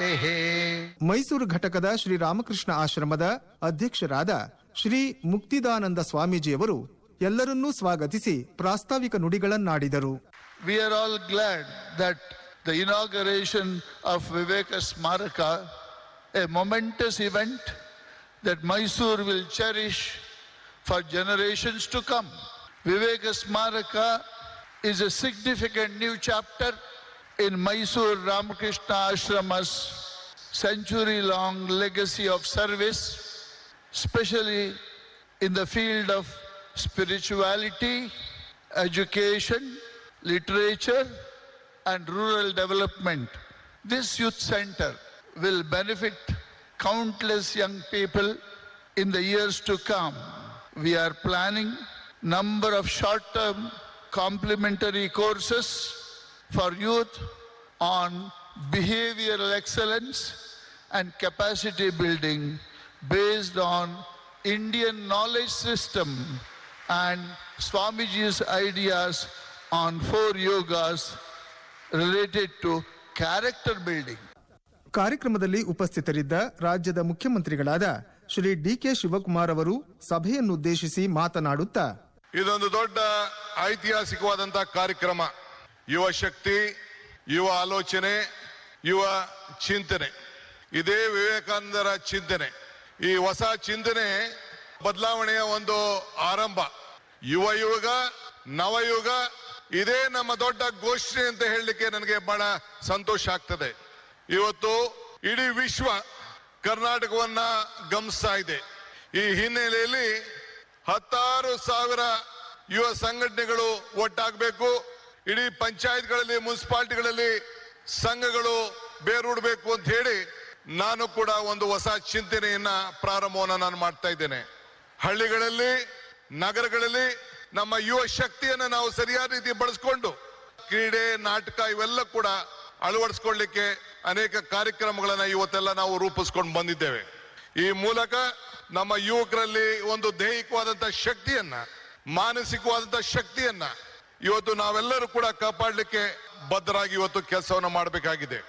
ಮೈಸೂರು ಘಟಕದ ಶ್ರೀ ರಾಮಕೃಷ್ಣ ಆಶ್ರಮದ ಅಧ್ಯಕ್ಷರಾದ ಶ್ರೀ ಮುಕ್ತಿದಾನಂದ ಸ್ವಾಮೀಜಿಯವರು ಎಲ್ಲರನ್ನೂ ಸ್ವಾಗತಿಸಿ ಪ್ರಾಸ್ತಾವಿಕ ನುಡಿಗಳನ್ನಾಡಿದರು We are all glad that the inauguration of Viveka Smaraka, a momentous event that Mysore will cherish for generations to come. Viveka Smaraka is a significant new chapter in Mysore Ramakrishna Ashrama's century long legacy of service, especially in the field of spirituality, education, literature, and rural development. This youth center will benefit countless young people in the years to come. We are planning number of short-term complementary courses for youth on behavioral excellence and capacity building based on Indian knowledge system and Swamiji's ideas on four yogas related to character building. ಕಾರ್ಯಕ್ರಮದಲ್ಲಿ ಉಪಸ್ಥಿತರಿದ್ದ ರಾಜ್ಯದ ಮುಖ್ಯಮಂತ್ರಿಗಳಾದ Shri DK Shivakumar ಅವರು ಸಭೆಯನ್ನುದ್ದೇಶಿಸಿ ಮಾತನಾಡುತ್ತಾ ಇದೊಂದು ದೊಡ್ಡ ಐತಿಹಾಸಿಕವಾದಂತಹ ಕಾರ್ಯಕ್ರಮ ಯುವ ಶಕ್ತಿ ಯುವ ಆಲೋಚನೆ ಯುವ ಚಿಂತನೆ ಇದೇ ವಿವೇಕಾನಂದರ ಚಿಂತನೆ ಈ ಹೊಸ ಚಿಂತನೆ ಬದಲಾವಣೆಯ ಒಂದು ಆರಂಭ ಯುವ ಯುಗ ನವಯುಗ ಇದೇ ನಮ್ಮ ದೊಡ್ಡ ಘೋಷಣೆ ಅಂತ ಹೇಳಲಿಕ್ಕೆ ನನಗೆ ಬಹಳ ಸಂತೋಷ ಆಗ್ತದೆ ಇವತ್ತು ಇಡೀ ವಿಶ್ವ ಕರ್ನಾಟಕವನ್ನ ಗಮನಿಸ್ತಾ ಇದೆ ಈ ಹಿನ್ನೆಲೆಯಲ್ಲಿ ಹತ್ತಾರು ಸಾವಿರ ಯುವ ಸಂಘಟನೆಗಳು ಒಟ್ಟಾಗಬೇಕು ಇಡೀ ಪಂಚಾಯತ್ಗಳಲ್ಲಿ ಮುನ್ಸಿಪಾಲಿಟಿಗಳಲ್ಲಿ ಸಂಘಗಳು ಬೇರೂಡಬೇಕು ಅಂತ ಹೇಳಿ ನಾನು ಕೂಡ ಒಂದು ಹೊಸ ಚಿಂತನೆಯನ್ನ ಪ್ರಾರಂಭವನ್ನ ನಾನು ಮಾಡ್ತಾ ಇದ್ದೇನೆ ಹಳ್ಳಿಗಳಲ್ಲಿ ನಗರಗಳಲ್ಲಿ ನಮ್ಮ ಯುವ ಶಕ್ತಿಯನ್ನ ನಾವು ಸರಿಯಾದ ರೀತಿ ಬಳಸ್ಕೊಂಡು ಕ್ರೀಡೆ ನಾಟಕ ಇವೆಲ್ಲ ಕೂಡ ಅಳವಡಿಸ್ಕೊಳ್ಳಿಕ್ಕೆ ಅನೇಕ ಕಾರ್ಯಕ್ರಮಗಳನ್ನ ಇವತ್ತೆಲ್ಲ ನಾವು ರೂಪಿಸ್ಕೊಂಡು ಬಂದಿದ್ದೇವೆ ಈ ಮೂಲಕ ನಮ್ಮ ಯುವಕರಲ್ಲಿ ಒಂದು ದೈಹಿಕವಾದಂತ ಶಕ್ತಿಯನ್ನ ಮಾನಸಿಕವಾದಂತ ಶಕ್ತಿಯನ್ನ ಇವತ್ತು ನಾವೆಲ್ಲರೂ ಕೂಡ ಕಾಪಾಡಲಿಕ್ಕೆ ಬದ್ಧರಾಗಿ ಇವತ್ತು ಕೆಲಸವನ್ನ ಮಾಡಬೇಕಾಗಿದೆ